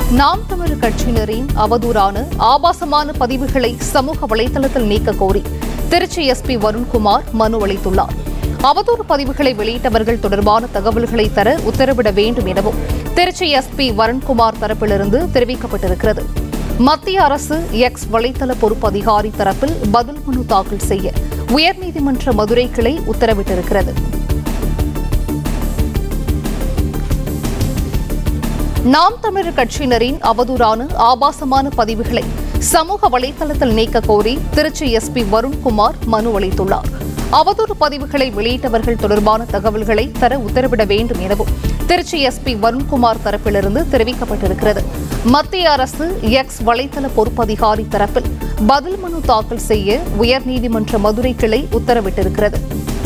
நாம் தமிழர் கட்சியினரின் அவதூறான ஆபாசமான பதிவுகளை சமூக வலைதளத்தில் நீக்க கோரி திருச்சி எஸ்பி வருண்குமார் மனு அளித்துள்ளார் அவதூறு பதிவுகளை வெளியிட்டவர்கள் தொடர்பான தகவல்களை தர உத்தரவிட வேண்டும் எனவும் திருச்சி எஸ்பி வருண்குமார் தரப்பிலிருந்து தெரிவிக்கப்பட்டிருக்கிறது மத்திய அரசு எக்ஸ் வலைதள பொறுப்பு அதிகாரி தரப்பில் பதில் மனு தாக்கல் செய்ய உயர்நீதிமன்ற மதுரை கிளை உத்தரவிட்டிருக்கிறது நாம் தமிழர் கட்சியினரின் அவதூறான ஆபாசமான பதிவுகளை சமூக வலைதளத்தில் நீக்க கோரி திருச்சி எஸ்பி வருண்குமார் மனு அளித்துள்ளார் அவதூறு பதிவுகளை வெளியிட்டவர்கள் தொடர்பான தகவல்களை தர உத்தரவிட வேண்டும் எனவும் திருச்சி எஸ்பி வருண்குமார் தரப்பிலிருந்து தெரிவிக்கப்பட்டிருக்கிறது மத்திய அரசு எக்ஸ் வலைதள பொறுப்பு அதிகாரி தரப்பில் பதில் மனு தாக்கல் செய்ய உயர்நீதிமன்ற மதுரை கிளை உத்தரவிட்டிருக்கிறது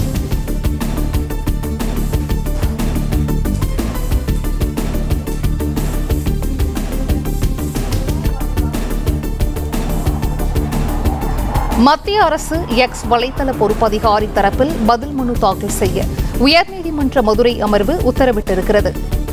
மத்திய அரசு எக்ஸ் வலைதள பொறுப்பு அதிகாரி தரப்பில் பதில் மனு தாக்கல் செய்ய உயர்நீதிமன்ற மதுரை அமர்வு உத்தரவிட்டிருக்கிறது